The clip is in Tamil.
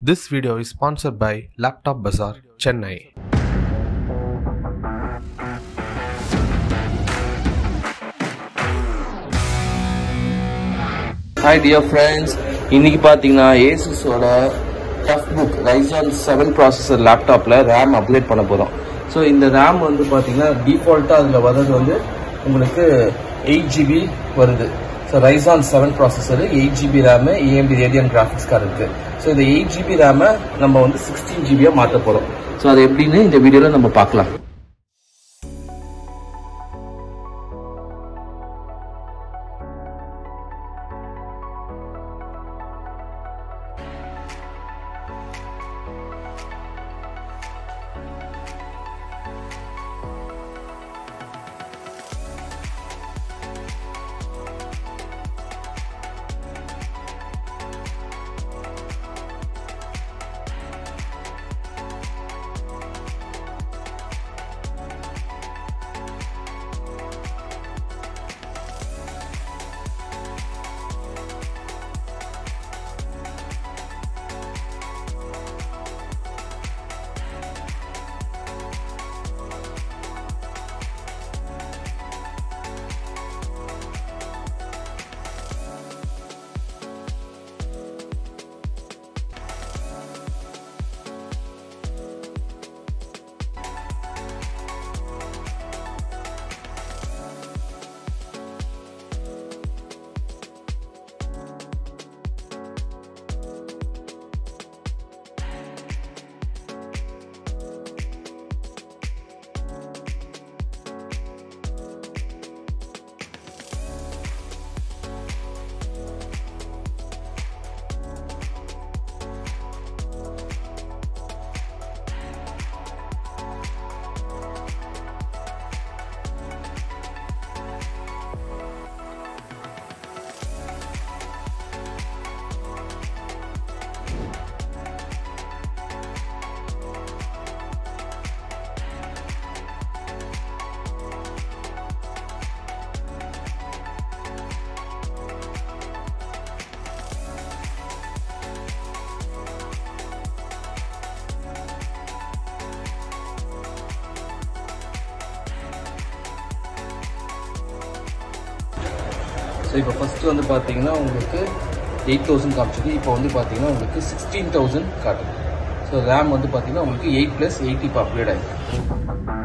This video is sponsored by Laptop Bazaar, Chennai. Hi dear friends இன்னைக்கு பார்த்தீங்கன்னா ஏசுஸோட tough book Ryzen seven processor லேப்டாப்பில் ரேம் அப்கிரேட் பண்ண போகிறோம் ஸோ இந்த ரேம் வந்து பார்த்தீங்கன்னா டிஃபால்ட்டாக அதில் வர்றது வந்து உங்களுக்கு எயிட் ஜிபி வருது so Ryzen seven processor eight GB RAM AMD Radeon graphics card இருக்குது ஸோ இந்த எயிட் ஜிபி ரேமை நம்ம வந்து சிக்ஸ்டீன் ஜிபியாக மாற்ற போகிறோம் ஸோ அது எப்படின்னு இந்த வீடியோவில் நம்ம பார்க்கலாம் ஸோ இப்போ ஃபஸ்ட்டு வந்து பார்த்தீங்கன்னா உங்களுக்கு எயிட் தௌசண்ட் காமிச்சது இப்போ வந்து பார்த்தீங்கன்னா உங்களுக்கு சிக்ஸ்டீன் தௌசண்ட் காட்டுது ஸோ ரேம் வந்து பார்த்தீங்கன்னா உங்களுக்கு எயிட் ப்ளஸ் எயிட்டி இப்போ அப்கிரேட் ஆகிருக்கு